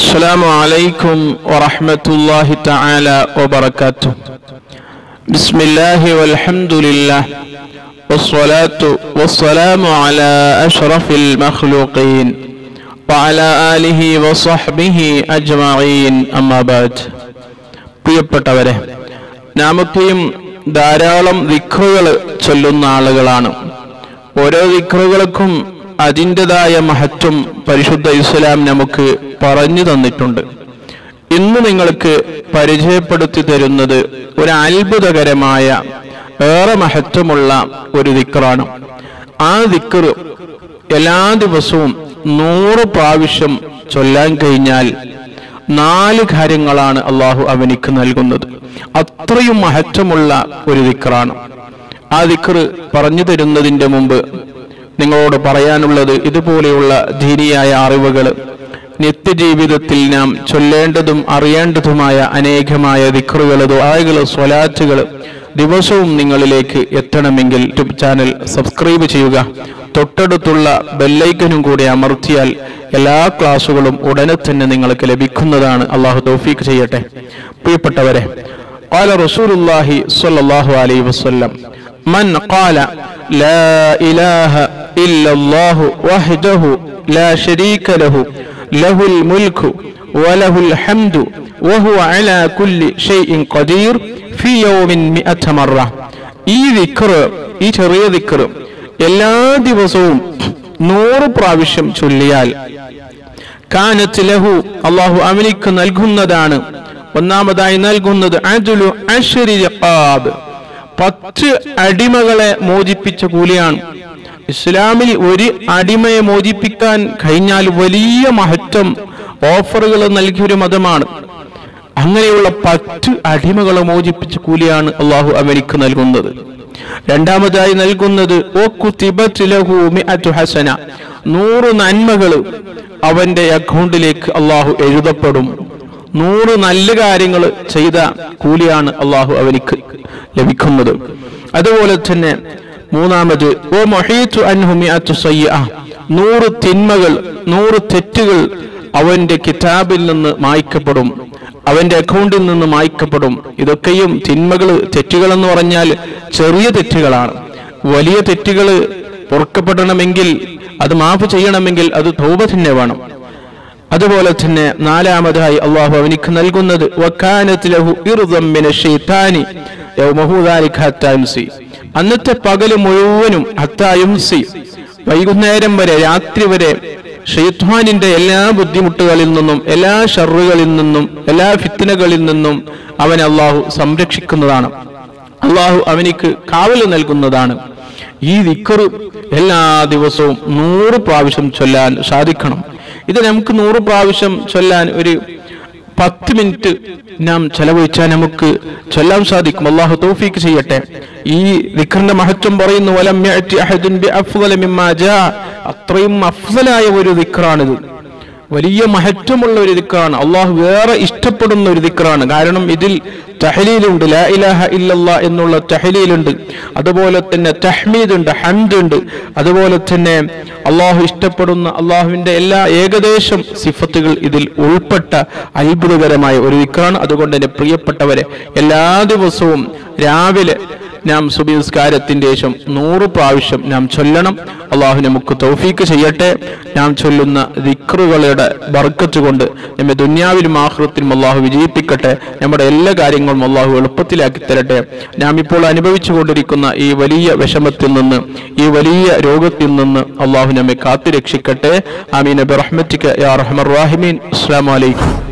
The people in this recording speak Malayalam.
السلام عليكم ورحمة الله تعالى وبركاته بسم الله والحمد لله والصلاة والسلام على أشرف المخلوقين وعلى آله وصحبه أجمعين أما بعد പ്രിയപ്പെട്ടവരെ നാമൊക്കെയും ധാരാളം ദിക്റുകൾ ചൊല്ലുന്ന ആളുകളാണ് ഓരോ ദിക്റുകൾക്കും അതിൻ്റെതായ മഹത്വം പരിശുദ്ധ ഇസ്ലാം നമുക്ക് പറഞ്ഞു തന്നിട്ടുണ്ട് ഇന്ന് നിങ്ങൾക്ക് പരിചയപ്പെടുത്തി തരുന്നത് ഒരു അത്ഭുതകരമായ ഏറെ മഹത്വമുള്ള ഒരു ദിക്റാണ് ആ ദിക്ർ എല്ലാ ദിവസവും നൂറ് പ്രാവശ്യം ചൊല്ലാൻ കഴിഞ്ഞാൽ നാല് കാര്യങ്ങളാണ് അള്ളാഹു അവനിക്ക് നൽകുന്നത് അത്രയും മഹത്വമുള്ള ഒരു ദിക്റാണ് ആ ദിക്ർ പറഞ്ഞു തരുന്നതിന്റെ മുമ്പ് നിങ്ങളോട് പറയാനുള്ളത് ഇതുപോലെയുള്ള ധീനിയായ അറിവുകൾ നിത്യജീവിതത്തിൽ നാം ചൊല്ലേണ്ടതും അറിയേണ്ടതുമായ അനേകമായ ദിക്റുകൾ ദുആകൾ സ്വലാറ്റുകൾ ദിവസവും നിങ്ങളിലേക്ക് എത്തണമെങ്കിൽ യൂട്യൂബ് ചാനൽ സബ്സ്ക്രൈബ് ചെയ്യുക തൊട്ടടുത്തുള്ള ബെല്ലൈക്കനും കൂടി അമർത്തിയാൽ എല്ലാ ക്ലാസ്സുകളും ഉടനെ തന്നെ നിങ്ങൾക്ക് ലഭിക്കുന്നതാണ് അള്ളാഹു തൗഫീഖ് ചെയ്യട്ടെ പ്രിയപ്പെട്ടവരെ قال رسول الله صلى الله عليه وسلم من قال لا إله إلا الله وحده لا شريك له له الملك وله الحمد وهو على كل شيء قدير في يوم مئة مرة ഈ ദിക്ർ ഈ ചെറിയ ദിക്ർ എല്ലാ ദിവസവും നൂറ് പ്രാവശ്യം ചൊല്ലിയാൽ കാനത്ത് ലഹു അള്ളാഹു അവനിക്ക് നൽകുന്നതാണ് ഒന്നാമതായി നൽകുന്നത് അജുലു അശ്വരി റിഖാബ്. പത്ത് അടിമകളെ മോചിപ്പിച്ച കൂലിയാണ് ഇസ്ലാമിൽ ഒരു അടിമയെ മോചിപ്പിക്കാൻ കഴിഞ്ഞാൽ വലിയ മഹത്വം ഓഫറുകൾ നൽകിയ ഒരു മതമാണ് അങ്ങനെയുള്ള പത്ത് അടിമകളെ മോചിപ്പിച്ച കൂലിയാണ് അള്ളാഹു അവനിക്ക് നൽകുന്നത് രണ്ടാമതായി നൽകുന്നത് ഓ കുത്തിബത്ത് ലഹു മിഅത്തു ഹസന നൂറ് നന്മകൾ അവന്റെ അക്കൗണ്ടിലേക്ക് അള്ളാഹു എഴുതപ്പെടും നൂറ് നല്ല കാര്യങ്ങൾ ചെയ്ത കൂലിയാണ് അള്ളാഹു അവനിക്ക് ലഭിക്കുന്നത് അതുപോലെ തന്നെ മൂന്നാമത് ഓ മൊഹീത്തു അൻഹു മിഅത്തു സയ്യിഅ നൂറ് തിന്മകൾ നൂറ് തെറ്റുകൾ അവന്റെ കിതാബിൽ നിന്ന് മായ്ക്കപ്പെടും അവന്റെ അക്കൗണ്ടിൽ നിന്ന് മായ്ക്കപ്പെടും ഇതൊക്കെയും തിന്മകൾ തെറ്റുകൾ എന്ന് പറഞ്ഞാൽ ചെറിയ തെറ്റുകളാണ് വലിയ തെറ്റുകൾ പൊറുക്കപ്പെടണമെങ്കിൽ അത് മാഫ് ചെയ്യണമെങ്കിൽ അത് തൗബ തന്നെ വേണം അതുപോലെ തന്നെ നാലാമതായി അള്ളാഹു അവനിക്ക് നൽകുന്നത് വക്കാനത്ത് ലഹു ഇർദം മിന ശൈത്താനി യൗമഹു ദാലിക ഹത്താ യുംസി. അന്നത്തെ പകല് മുഴുവനും ഹത്തായുംസി വൈകുന്നേരം വരെ രാത്രി വരെ ഷെയ്ത്വാനിന്റെ എല്ലാ ബുദ്ധിമുട്ടുകളിൽ നിന്നും എല്ലാ ഷറുകളിൽ നിന്നും എല്ലാ ഫിത്തനകളിൽ നിന്നും അവൻ അള്ളാഹു സംരക്ഷിക്കുന്നതാണ് അള്ളാഹു അവനിക്ക് കാവൽ നൽകുന്നതാണ് ഈ ദിക്കറ് എല്ലാ ദിവസവും നൂറ് പ്രാവശ്യം ചൊല്ലാൻ സാധിക്കണം ഇത് നമുക്ക് നൂറ് പ്രാവശ്യം ചൊല്ലാൻ ഒരു പത്ത് മിനിറ്റ് നാം ചെലവഴിച്ചാൽ നമുക്ക് ചൊല്ലാൻ സാധിക്കും അള്ളാഹു തൗഫീക്ക് ചെയ്യട്ടെ ഈ ദിക്കറിന്റെ മഹത്വം പറയുന്നു വലം യഅതി അഹദുൻ ബിഅഫ്ളല മിമ്മാ ജാ അത്രയും അഫ്സലായ ഒരു ദിക്റാണിത് വലിയ മഹത്വമുള്ള ഒരു ദിക്റാണ് അള്ളാഹു വേറെ ഇഷ്ടപ്പെടുന്ന ഒരു ദിക്റാണ് കാരണം ഇതിൽ തഹലീലുണ്ട് ലാ ഇലാഹ ഇല്ലല്ലാ എന്നുള്ള തഹലീലുണ്ട് അതുപോലെ തന്നെ തഹ്മീദ് ഉണ്ട് ഹംദ് ഉണ്ട് അതുപോലെ തന്നെ അള്ളാഹു ഇഷ്ടപ്പെടുന്ന അള്ളാഹുവിന്റെ എല്ലാ ഏകദേശം സിഫത്തുകൾ ഇതിൽ ഉൾപ്പെട്ട അത്ഭുതകരമായ ഒരു ദിക്റാണ് അതുകൊണ്ട് തന്നെ പ്രിയപ്പെട്ടവരെ എല്ലാ ദിവസവും രാവിലെ നാം സുബിസ്കാരത്തിന്റെ ശേഷം നൂറ് പ്രാവശ്യം നാം ചൊല്ലണം അള്ളാഹു നമുക്ക് തൗഫീക്ക് ചെയ്യട്ടെ നാം ചൊല്ലുന്ന ദിക്റുകളുടെ ബർക്കത്ത് കൊണ്ട് നമ്മെ ദുന്യാവിലും ആഹ്റത്തിലും അള്ളാഹു വിജയിപ്പിക്കട്ടെ നമ്മുടെ എല്ലാ കാര്യങ്ങളും അള്ളാഹു എളുപ്പത്തിലാക്കി തരട്ടെ നാം ഇപ്പോൾ അനുഭവിച്ചു കൊണ്ടിരിക്കുന്ന ഈ വലിയ വിഷമത്തിൽ നിന്ന് ഈ വലിയ രോഗത്തിൽ നിന്ന് അള്ളാഹു നമ്മെ കാത്തു രക്ഷിക്കട്ടെ ആമീൻ അബി റഹ്മത്തിക്ക് യാ റഹ്മർ റാഹിമീൻ അസ്സലാമു അലൈക്കും